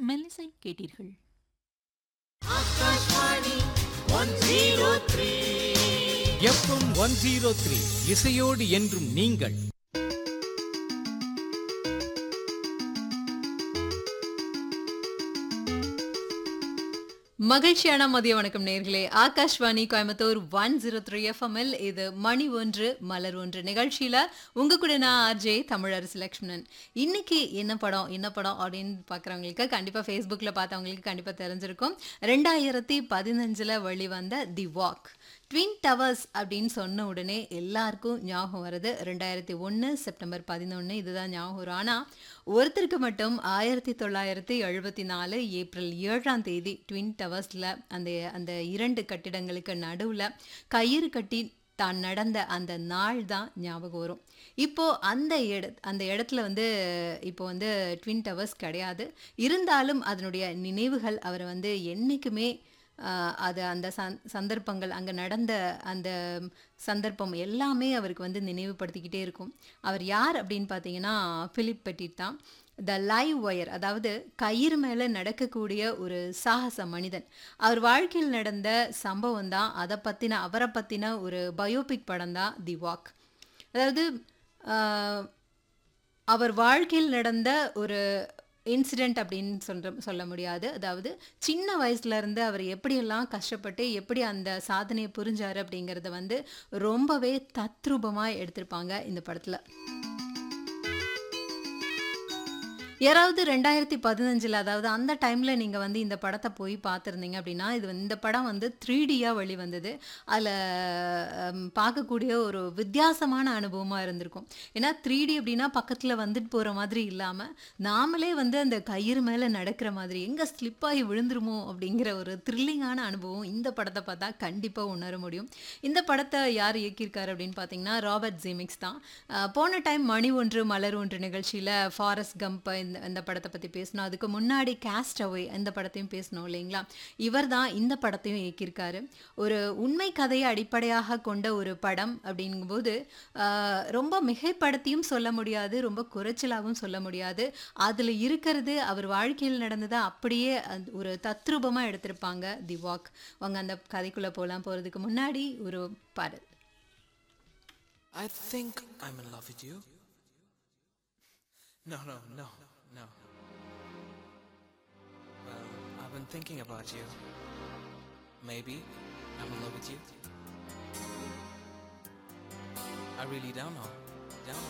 மெல்லிசை கேட்டீர்கள் FM one zero three இசையோடு என்றும் நீங்கள் மகிழ்ச்சியான மதிய வணக்கம் நேர்களே Akashvani Coimbatore one zero three எஃப்எம்எல் இது மணி ஒன்று மலர் ஒன்று நிகழ்ச்சியில உங்க கூட நான் ஆர்ஜே தமிழரசு லக்ஷ்மணன் இன்னைக்கு என்ன படம் என்ன படம் அப்படின்னு பார்க்குறவங்களுக்கு கண்டிப்பா ஃபேஸ்புக்ல பார்த்தவங்களுக்கு கண்டிப்பா தெரிஞ்சிருக்கும் ரெண்டாயிரத்தி பதினஞ்சுல வெளிவந்த தி வாக் ட்வின் டவர்ஸ் அப்படின்னு சொன்ன உடனே எல்லாருக்கும் ஞாபகம் வருது ரெண்டாயிரத்தி ஒன்று செப்டம்பர் பதினொன்று இதுதான் ஞாபகம் வரும் ஆனால் ஒருத்தருக்கு மட்டும் ஆயிரத்தி தொள்ளாயிரத்தி எழுபத்தி நாலு ஏப்ரல் ஏழாம் தேதி ட்வின் டவர்ஸில் அந்த அந்த இரண்டு கட்டிடங்களுக்கு நடுவில் கயிறு கட்டி தான் நடந்த அந்த நாள் தான் ஞாபகம் வரும் இப்போ அந்த இட அந்த இடத்துல வந்து இப்போ வந்து ட்வின் டவர்ஸ் கிடையாது இருந்தாலும் அதனுடைய நினைவுகள் அவரை வந்து என்றைக்குமே ஆஹ் அது அந்த சந் சந்தர்ப்பங்கள் அங்கே நடந்த அந்த சந்தர்ப்பம் எல்லாமே அவருக்கு வந்து நினைவுபடுத்திக்கிட்டே இருக்கும் அவர் யார் அப்படின்னு பார்த்தீங்கன்னா பிலிப் பெட்டிட் தான் த லைவ் ஒயர் அதாவது கயிறு மேலே நடக்கக்கூடிய ஒரு சாகச மனிதன் அவர் வாழ்க்கையில் நடந்த சம்பவம் தான் அதை பற்றின அவரை பற்றின ஒரு பயோபிக் படம் தான் தி வாக் அதாவது ஆஹ், அவர் வாழ்க்கையில் நடந்த ஒரு இன்சிடெண்ட் அப்படின்னு சொல்ற சொல்ல முடியாது அதாவது சின்ன வயசுல இருந்து அவர் எப்படியெல்லாம் கஷ்டப்பட்டு எப்படி அந்த சாதனையை புரிஞ்சாரு அப்படிங்கிறத வந்து ரொம்பவே தத்ரூபமாக எடுத்திருப்பாங்க இந்த படத்தில் யாராவது ரெண்டாயிரத்தி பதினஞ்சில் அதாவது அந்த டைமில் நீங்கள் வந்து இந்த படத்தை போய் பார்த்துருந்தீங்க அப்படின்னா இது வந்து- இந்த படம் வந்து த்ரீ டியாக வெளிவந்தது அதில் பார்க்கக்கூடிய ஒரு வித்தியாசமான அனுபவமாக இருந்திருக்கும் ஏன்னா த்ரீ டி அப்படின்னா பக்கத்தில் வந்துட்டு போகிற மாதிரி இல்லாமல் நாமளே வந்து அந்த கயிறு மேலே நடக்கிற மாதிரி எங்கே ஸ்லிப்பாகி விழுந்துருமோ அப்படிங்கிற ஒரு த்ரில்லிங்கான அனுபவம் இந்த படத்தை பார்த்தா கண்டிப்பாக உணர முடியும் இந்த படத்தை யார் இயக்கியிருக்காரு அப்படின்னு பார்த்தீங்கன்னா ராபர்ட் ஜிமிக்ஸ் தான் அஹ் போன டைம் மணி ஒன்று மலர் ஒன்று நிகழ்ச்சியில் ஃபாரஸ்ட் கம்ப் இந்த இந்த படத்தை பற்றி பேசணும் அதுக்கு முன்னாடி கேஸ்ட் அவே இந்த படத்தையும் பேசணும் இல்லைங்களா இவர் தான் இந்த படத்தையும் இயக்கியிருக்காரு ஒரு உண்மை கதையை அடிப்படையாக கொண்ட ஒரு படம் அப்படிங்கும்போது அஹ், ரொம்ப மிகைப்படுத்தியும் சொல்ல முடியாது ரொம்ப குறைச்சலாகவும் சொல்ல முடியாது அதில் இருக்கிறது அவர் வாழ்க்கையில் நடந்ததை அப்படியே அந்த ஒரு தத்ரூபமாக எடுத்திருப்பாங்க தி வாக் அவங்க அந்த கதைக்குள்ளே போகலாம் போகிறதுக்கு முன்னாடி ஒரு பாடல் I think I'm in love with you. No, no, no, no. Well, I've been thinking about you. Maybe I'm in love with you. I really don't know.